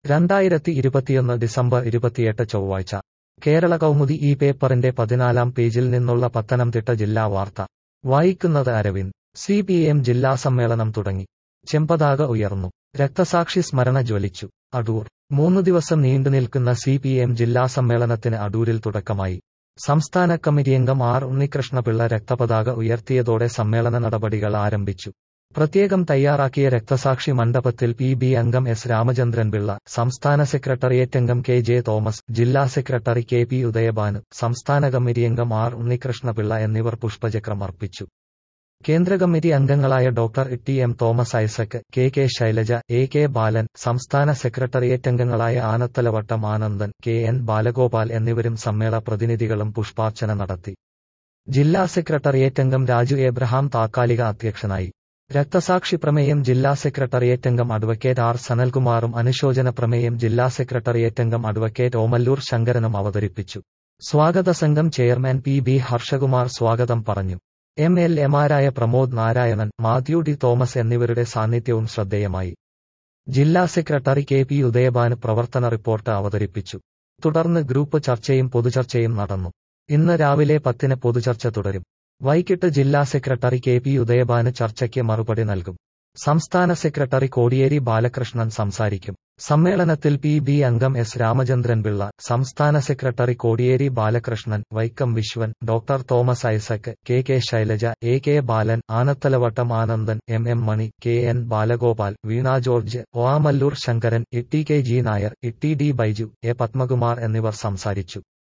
രണ്ടായിരത്തി ഇരുപത്തിയൊന്ന് ഡിസംബർ ഇരുപത്തിയെട്ട് ചൊവ്വാഴ്ച കേരള കൗമുദി ഈ പേപ്പറിന്റെ പതിനാലാം പേജിൽ നിന്നുള്ള പത്തനംതിട്ട ജില്ലാ വാർത്ത വായിക്കുന്നത് അരവിന്ദ് സി പി എം ജില്ലാ സമ്മേളനം തുടങ്ങി ചെമ്പതാക ഉയർന്നു രക്തസാക്ഷി സ്മരണ ജ്വലിച്ചു അടൂർ മൂന്നു ദിവസം നീണ്ടുനിൽക്കുന്ന സി പി എം ജില്ലാ സമ്മേളനത്തിന് അടൂരിൽ തുടക്കമായി സംസ്ഥാന കമ്മിറ്റി അംഗം ആർ ഉണ്ണികൃഷ്ണപിള്ള രക്തപതാക ഉയർത്തിയതോടെ സമ്മേളന നടപടികൾ ആരംഭിച്ചു പ്രത്യേകം തയ്യാറാക്കിയ രക്തസാക്ഷി മണ്ഡപത്തിൽ പി ബി അംഗം എസ് രാമചന്ദ്രൻ പിള്ള സംസ്ഥാന സെക്രട്ടേറിയറ്റ് അംഗം കെ ജെ തോമസ് ജില്ലാ സെക്രട്ടറി കെ പി ഉദയഭാനു സംസ്ഥാന കമ്മിറ്റി അംഗം ആർ ഉണ്ണികൃഷ്ണപിള്ള എന്നിവർ പുഷ്പചക്രം അർപ്പിച്ചു കേന്ദ്ര കമ്മിറ്റി അംഗങ്ങളായ doctor T M Thomas Isaac K K Shailaja A K Balan സംസ്ഥാന സെക്രട്ടേറിയറ്റ് അംഗങ്ങളായ ആനത്തലവട്ടം ആനന്ദൻ കെ എൻ ബാലഗോപാൽ എന്നിവരും സമ്മേളന പ്രതിനിധികളും പുഷ്പാർച്ചന നടത്തി ജില്ലാ സെക്രട്ടേറിയറ്റ് അംഗം രാജു എബ്രഹാം താക്കാലിക അധ്യക്ഷനായി രക്തസാക്ഷി പ്രമേയം ജില്ലാ സെക്രട്ടേറിയറ്റ് അംഗം അഡ്വക്കേറ്റ് ആർ സനൽകുമാറും അനുശോചന പ്രമേയം ജില്ലാ സെക്രട്ടേറിയറ്റ് അംഗം അഡ്വക്കേറ്റ് ഓമല്ലൂർ ശങ്കരനും അവതരിപ്പിച്ചു സ്വാഗത സംഘം ചെയർമാൻ പി ബി ഹർഷകുമാർ സ്വാഗതം പറഞ്ഞു എം എൽ എമാരായ പ്രമോദ് നാരായണൻ മാത്യു ടി തോമസ് എന്നിവരുടെ സാന്നിധ്യവും ശ്രദ്ധേയമായി ജില്ലാ സെക്രട്ടറി കെ പി ഉദയഭാന് പ്രവർത്തന റിപ്പോർട്ട് അവതരിപ്പിച്ചു തുടർന്ന് ഗ്രൂപ്പ് ചർച്ചയും പൊതുചർച്ചയും നടന്നു ഇന്ന് രാവിലെ പത്തിന് പൊതുചർച്ച തുടരും വൈകിട്ട് ജില്ലാ സെക്രട്ടറി കെ പി ഉദയഭാന് ചർച്ചയ്ക്ക് മറുപടി നൽകും സംസ്ഥാന സെക്രട്ടറി കോടിയേരി ബാലകൃഷ്ണൻ സംസാരിക്കും സമ്മേളനത്തിൽ പി ബി അംഗം എസ് രാമചന്ദ്രൻ പിള്ള സംസ്ഥാന secretary Kodiyeri Balakrishnan Vaikom Viswan doctor Thomas Isaac K K Shailaja A K Balan Anathalavattom Anandan M M Mani K N Balagopal Veena George Omalloor Sankaran E T K G Nair E T D Baiju A Padmakumar എന്നിവർ സംസാരിച്ചു